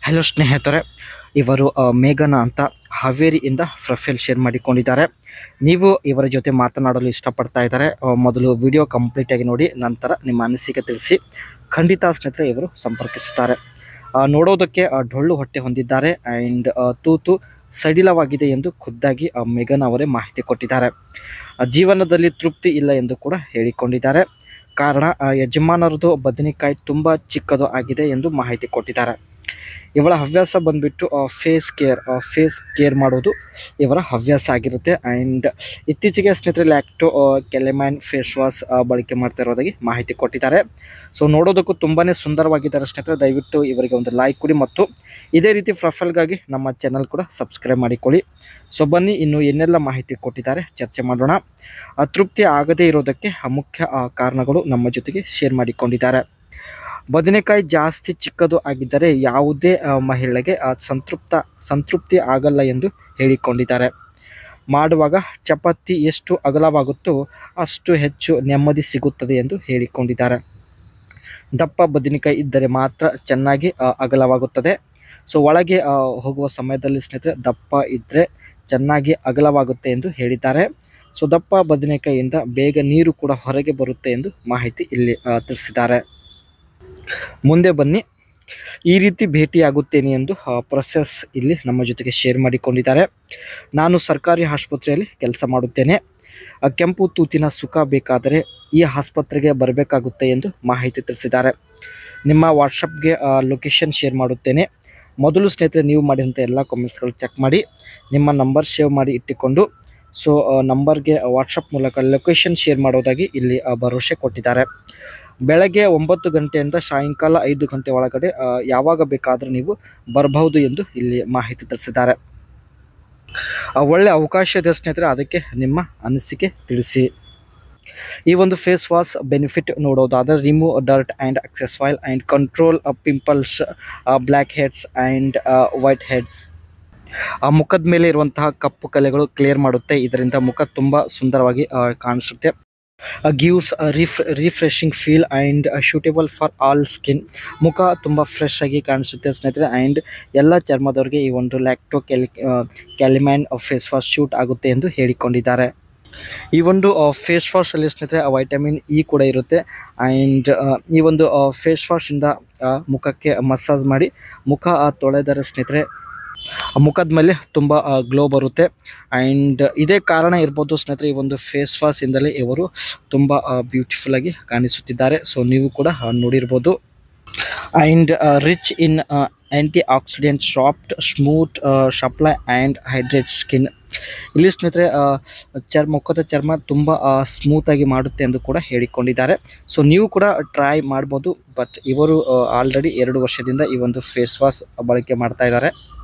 hello ಸ್ನೇಹಿತರೆ ಇವರು ಆ, ಮೇಘನಾ ಅಂತ ಹಾವೇರಿಯಿಂದ ಪ್ರೊಫೈಲ್ ಶೇರ್ ಮಾಡಿಕೊಂಡಿದ್ದಾರೆ ನೀವು ಇವರ ಜೊತೆ ಮಾತನಾಡಲು ಇಷ್ಟಪಡ್ತಾ ಇದ್ದಾರೆ ಆ, ಮೊದಲು ವಿಡಿಯೋ ಕಂಪ್ಲೀಟ್ ಆಗಿ ನೋಡಿ ನಂತರ ನಿಮ್ಮ ಅನಿಸಿಕೆ ತಿಳಿಸಿ ಖಂಡಿತ ಸ್ನೇಹಿತರೆ ಇವರು ಸಂಪರ್ಕಿಸುತ್ತಾರೆ ಆ, ನೋಡೋದಕ್ಕೆ ಆ, ಡೊಳ್ಳು ಹೊಟ್ಟೆ ಹೊಂದಿದ್ದಾರೆ ಆ್ಯಂಡ್ ತೂತು ಸಡಿಲವಾಗಿದೆ ಎಂದು ಖುದ್ದಾಗಿ ಆ, ಮೇಘನಾ ಅವರೇ ಮಾಹಿತಿ ಕೊಟ್ಟಿದ್ದಾರೆ ಆ, ಜೀವನದಲ್ಲಿ ತೃಪ್ತಿ ಇಲ್ಲ ಎಂದು ಕೂಡ ಹೇಳಿಕೊಂಡಿದ್ದಾರೆ ಕಾರಣ ಆ, ಯಜಮಾನರದು ಬದನೆಕಾಯಿ ತುಂಬ ಚಿಕ್ಕದು ಆಗಿದೆ ಎಂದು ಮಾಹಿತಿ ಕೊಟ್ಟಿದ್ದಾರೆ ಇವಳ ಹವ್ಯಾಸ ಬಂದ್ಬಿಟ್ಟು ಫೇಸ್ ಕೇರ್ ಫೇಸ್ ಕೇರ್ ಮಾಡೋದು ಇವರ ಹವ್ಯಾಸ ಆಗಿರುತ್ತೆ ಆ್ಯಂಡ್ ಇತ್ತೀಚೆಗೆ ಸ್ನೇಹಿತರೆ ಲ್ಯಾಕ್ಟೋ ಕೆಲೆಮ್ಯಾನ್ ಫೇಸ್ ವಾಶ್ ಬಳಕೆ ಮಾಡ್ತಾ ಇರೋದಾಗಿ ಮಾಹಿತಿ ಕೊಟ್ಟಿದ್ದಾರೆ ಸೊ ನೋಡೋದಕ್ಕೂ ತುಂಬಾ ಸುಂದರವಾಗಿದ್ದಾರೆ ಸ್ನೇಹಿತರೆ ದಯವಿಟ್ಟು ಇವರಿಗೆ ಒಂದು ಲೈಕ್ ಕೊಡಿ ಮತ್ತು ಇದೇ ರೀತಿ ಪ್ರೊಫೈಲ್ಗಾಗಿ ನಮ್ಮ ಚಾನಲ್ ಕೂಡ ಸಬ್ಸ್ಕ್ರೈಬ್ ಮಾಡಿಕೊಳ್ಳಿ ಸೊ ಬನ್ನಿ ಇನ್ನು ಏನೆಲ್ಲ ಮಾಹಿತಿ ಕೊಟ್ಟಿದ್ದಾರೆ ಚರ್ಚೆ ಮಾಡೋಣ ಅತೃಪ್ತಿ ಆಗದೇ ಇರೋದಕ್ಕೆ ಆ ಮುಖ್ಯ ಆ, ಕಾರಣಗಳು ನಮ್ಮ ಜೊತೆಗೆ ಶೇರ್ ಮಾಡಿಕೊಂಡಿದ್ದಾರೆ ಬದನೆಕಾಯಿ ಜಾಸ್ತಿ ಚಿಕ್ಕದು ಆಗಿದ್ದರೆ ಯಾವುದೇ ಆ, ಮಹಿಳೆಗೆ ಆ, ಸಂತೃಪ್ತ ಸಂತೃಪ್ತಿ ಆಗಲ್ಲ ಎಂದು ಹೇಳಿಕೊಂಡಿದ್ದಾರೆ ಮಾಡುವಾಗ ಚಪಾತಿ ಎಷ್ಟು ಅಗಲವಾಗುತ್ತೋ ಅಷ್ಟು ಹೆಚ್ಚು ನೆಮ್ಮದಿ ಸಿಗುತ್ತದೆ ಎಂದು ಹೇಳಿಕೊಂಡಿದ್ದಾರೆ ದಪ್ಪ ಬದನೆಕಾಯಿ ಇದ್ದರೆ ಮಾತ್ರ ಚೆನ್ನಾಗಿ ಆ, ಅಗಲವಾಗುತ್ತದೆ ಸೊ ಒಳಗೆ ಆ, ಹೋಗುವ ಸಮಯದಲ್ಲಿ ಸ್ನೇಹಿತರೆ ದಪ್ಪ ಇದ್ದರೆ ಚೆನ್ನಾಗಿ ಅಗಲವಾಗುತ್ತೆ ಎಂದು ಹೇಳಿದ್ದಾರೆ ಸೊ ದಪ್ಪ ಬದನೆಕಾಯಿಯಿಂದ ಬೇಗ ನೀರು ಕೂಡ ಹೊರಗೆ ಬರುತ್ತೆ ಎಂದು ಮಾಹಿತಿ ಇಲ್ಲಿ ಆ, ತಿಳಿಸಿದ್ದಾರೆ ಮುಂದೆ ಬನ್ನಿ ಈ ರೀತಿ ಭೇಟಿಯಾಗುತ್ತೇನೆ ಎಂದು ಪ್ರೊಸೆಸ್ ಇಲ್ಲಿ ನಮ್ಮ ಜೊತೆಗೆ ಶೇರ್ ಮಾಡಿಕೊಂಡಿದ್ದಾರೆ ನಾನು ಸರ್ಕಾರಿ ಆಸ್ಪತ್ರೆಯಲ್ಲಿ ಕೆಲಸ ಮಾಡುತ್ತೇನೆ ಆ, ಕೆಂಪು ತೂತಿನ ಸುಖ ಬೇಕಾದರೆ ಈ ಆಸ್ಪತ್ರೆಗೆ ಬರಬೇಕಾಗುತ್ತೆ ಎಂದು ಮಾಹಿತಿ ತಿಳಿಸಿದ್ದಾರೆ ನಿಮ್ಮ ವಾಟ್ಸಪ್ಗೆ ಲೊಕೇಶನ್ ಶೇರ್ ಮಾಡುತ್ತೇನೆ ಮೊದಲು ಸ್ನೇಹಿತರೆ ನೀವು ಮಾಡಿದಂಥ ಎಲ್ಲ ಕಾಮೆಂಟ್ಸ್ಗಳು ಚೆಕ್ ಮಾಡಿ ನಿಮ್ಮ ನಂಬರ್ ಸೇವ್ ಮಾಡಿ ಇಟ್ಟುಕೊಂಡು ಸೊ ನಂಬರ್ಗೆ ವಾಟ್ಸಪ್ ಮೂಲಕ ಲೊಕೇಶನ್ ಶೇರ್ ಮಾಡೋದಾಗಿ ಇಲ್ಲಿ ಆ, ಭರವಸೆ ಕೊಟ್ಟಿದ್ದಾರೆ ಬೆಳಗ್ಗೆ ಒಂಬತ್ತು ಗಂಟೆಯಿಂದ ಸಾಯಂಕಾಲ ಐದು ಗಂಟೆ ಒಳಗಡೆ ಆ, ಯಾವಾಗ ಬೇಕಾದರೂ ನೀವು ಬರಬಹುದು ಎಂದು ಇಲ್ಲಿ ಮಾಹಿತಿ ತಿಳಿಸಿದ್ದಾರೆ ಆ, ಒಳ್ಳೆ ಅವಕಾಶ ಇದೆ ಸ್ನೇಹಿತರೆ ಅದಕ್ಕೆ ನಿಮ್ಮ ಅನಿಸಿಕೆ ತಿಳಿಸಿ ಈ ಒಂದು ಫೇಸ್ ವಾಶ್ ಬೆನಿಫಿಟ್ ನೋಡೋದಾದರೆ remove dirt and excess oil and control pimples blackheads and whiteheads ಆ ಮುಖದ ಮೇಲೆ ಇರುವಂತಹ ಕಪ್ಪು ಕಲೆಗಳು ಕ್ಲಿಯರ್ ಮಾಡುತ್ತೆ ಇದರಿಂದ ಮುಖ ತುಂಬ ಸುಂದರವಾಗಿ ಆ, ಕಾಣಿಸುತ್ತೆ gives ref refreshing feel and suitable for all skin ಮುಖ ತುಂಬ ಫ್ರೆಶ್ ಆಗಿ ಕಾಣಿಸುತ್ತೆ ಸ್ನೇಹಿತರೆ ಆ್ಯಂಡ್ ಎಲ್ಲ ಚರ್ಮದವ್ರಿಗೆ ಈ ಒಂದು ಲ್ಯಾಕ್ಟೋ ಕೆಲ್ ಕ್ಯಾಲಿಮ್ಯಾನ್ ಫೇಸ್ ವಾಶ್ ಶೂಟ್ ಆಗುತ್ತೆ ಎಂದು ಹೇಳಿಕೊಂಡಿದ್ದಾರೆ ಈ ಒಂದು ಫೇಸ್ ವಾಶಲ್ಲಿ ಸ್ನೇಹಿತರೆ ವೈಟಮಿನ್ ಇ ಕೂಡ ಇರುತ್ತೆ ಆ್ಯಂಡ್ ಈ ಒಂದು ಫೇಸ್ ವಾಶಿಂದ ಮುಖಕ್ಕೆ ಮಸಾಜ್ ಮಾಡಿ ಮುಖ ಆ, ತೊಳೆದರೆ ಸ್ನೇಹಿತರೆ ಆ ಮುಖದ ಮೇಲೆ ತುಂಬ ಗ್ಲೋ ಬರುತ್ತೆ ಆ್ಯಂಡ್ ಇದೇ ಕಾರಣ ಇರ್ಬೋದು ಸ್ನೇಹಿತರೆ ಈ ಒಂದು ಫೇಸ್ ವಾಶಿಂದಲೇ ಇವರು ತುಂಬ ಬ್ಯೂಟಿಫುಲ್ ಆಗಿ ಕಾಣಿಸುತ್ತಿದ್ದಾರೆ ಸೊ ನೀವು ಕೂಡ ಆ, ನೋಡಿರ್ಬೋದು and rich in antioxidant soft smooth supply and hydrate skin ಇಲ್ಲಿ ಸ್ನೇಹಿತರೆ ಆ, ಚರ್ಮ ಮುಖದ ಚರ್ಮ ತುಂಬ ಸ್ಮೂತಾಗಿ ಮಾಡುತ್ತೆ ಎಂದು ಕೂಡ ಹೇಳಿಕೊಂಡಿದ್ದಾರೆ ಸೊ ನೀವು ಕೂಡ ಟ್ರೈ ಮಾಡ್ಬೋದು ಬಟ್ ಇವರು ಆಲ್ರೆಡಿ ಎರಡು ವರ್ಷದಿಂದ ಈ ಒಂದು ಫೇಸ್ ವಾಶ್ ಬಳಕೆ ಮಾಡ್ತಾ ಇದ್ದಾರೆ